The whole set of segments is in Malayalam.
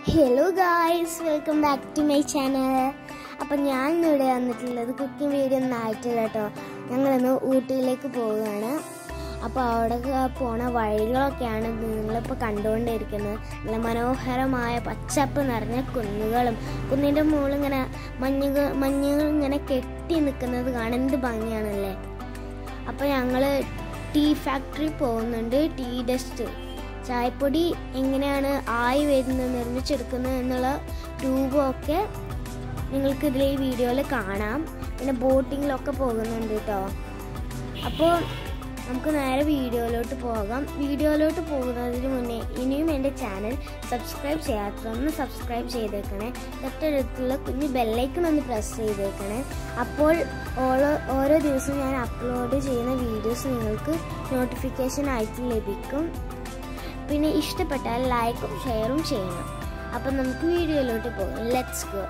hello guys welcome back to my channel അപ്പം ഞാൻ ഇവിടെ വന്നിട്ടുള്ളത് കുക്കിംഗ് വീഡിയോ ഒന്നും ആയിട്ടില്ല കേട്ടോ ഞങ്ങളിന്ന് ഊട്ടിയിലേക്ക് പോവുകയാണ് അപ്പോൾ അവിടെ പോണ വഴികളൊക്കെയാണ് നിങ്ങളിപ്പോൾ കണ്ടുകൊണ്ടിരിക്കുന്നത് നല്ല മനോഹരമായ പച്ചപ്പ് നിറഞ്ഞ കുന്നുകളും കുന്നിൻ്റെ മുകളിൽ ഇങ്ങനെ മഞ്ഞുകൾ മഞ്ഞുകൾ ഇങ്ങനെ കെട്ടി നിൽക്കുന്നത് കാണാൻ എന്ത് ഭംഗിയാണല്ലേ അപ്പോൾ ഞങ്ങൾ ടീ ഫാക്ടറി പോകുന്നുണ്ട് ടീ ഡസ്റ്റ് ചായപ്പൊടി എങ്ങനെയാണ് ആയി വരുന്നത് നിർമ്മിച്ചെടുക്കുന്നത് എന്നുള്ള രൂപമൊക്കെ നിങ്ങൾക്ക് ഇതിൽ ഈ വീഡിയോയിൽ കാണാം പിന്നെ ബോട്ടിങ്ങിലൊക്കെ പോകുന്നുണ്ട് കേട്ടോ അപ്പോൾ നമുക്ക് നേരെ വീഡിയോയിലോട്ട് പോകാം വീഡിയോയിലോട്ട് പോകുന്നതിന് മുന്നേ ഇനിയും എൻ്റെ ചാനൽ സബ്സ്ക്രൈബ് ചെയ്യാത്തതൊന്ന് സബ്സ്ക്രൈബ് ചെയ്തേക്കണേ തൊട്ടടുത്തുള്ള കുഞ്ഞ് ബെല്ലൈക്കൺ ഒന്ന് പ്രസ് ചെയ്തേക്കണേ അപ്പോൾ ഓരോ ഓരോ ദിവസവും ഞാൻ അപ്ലോഡ് ചെയ്യുന്ന വീഡിയോസ് നിങ്ങൾക്ക് നോട്ടിഫിക്കേഷൻ ആയിട്ട് ലഭിക്കും പിന്നെ ഇഷ്ടപ്പെട്ടാൽ ലൈക്കും ഷെയറും ചെയ്യണം അപ്പം നമുക്ക് വീഡിയോയിലോട്ട് പോകാം ലെറ്റ്സ് ഗോ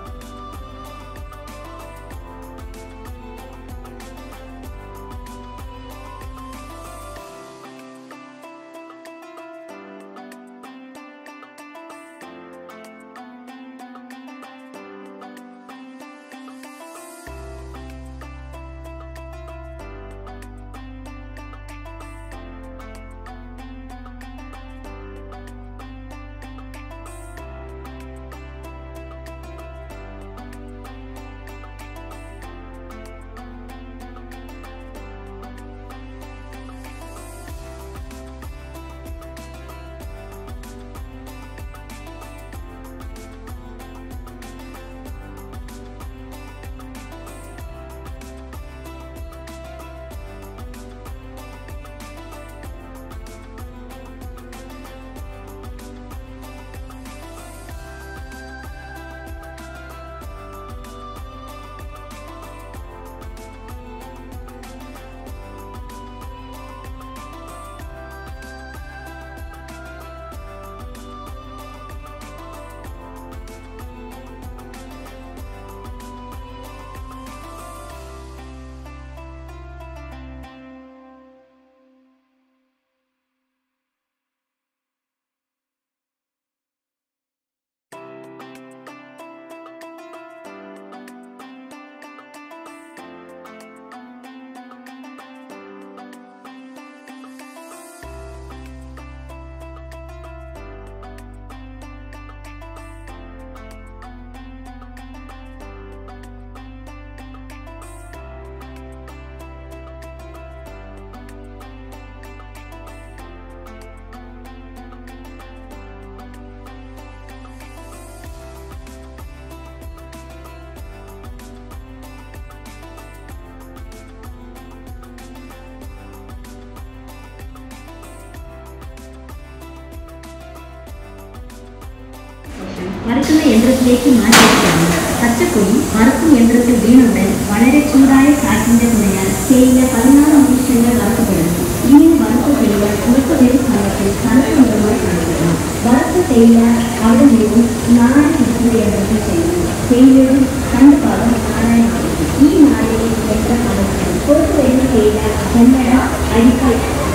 വറുക്കുന്ന യന്ത്രത്തിലേക്ക് മാറ്റിവെക്കുകയാണ് പച്ചക്കൊടി വറുക്കും യന്ത്രത്തിൽ വീണുടൻ വളരെ ചൂടായ കാറ്റിന്റെ തുണയാൽ തേയില പതിനാറ് നിമിഷങ്ങൾ വറുക്കപ്പെടുന്നു ഇങ്ങനെ വറുത്ത തേയില പുറത്തു വരുന്ന സമയത്തിൽ കറുത്ത നിറമായി കാണിക്കുന്നു വറുത്ത തേയില അവിടെ നിന്നും നാല് വിധത്തിലെ യന്ത്രത്തിൽ ചെയ്യുന്നു തേയിലയുടെ രണ്ട് ഭാഗം നാലായി മാറുന്നു ഈ നാലിലെ യന്ത്രം അടയ്ക്കുന്നു പുറത്തു വരുന്ന തേയില ചെമ്മട അരിക്കൽ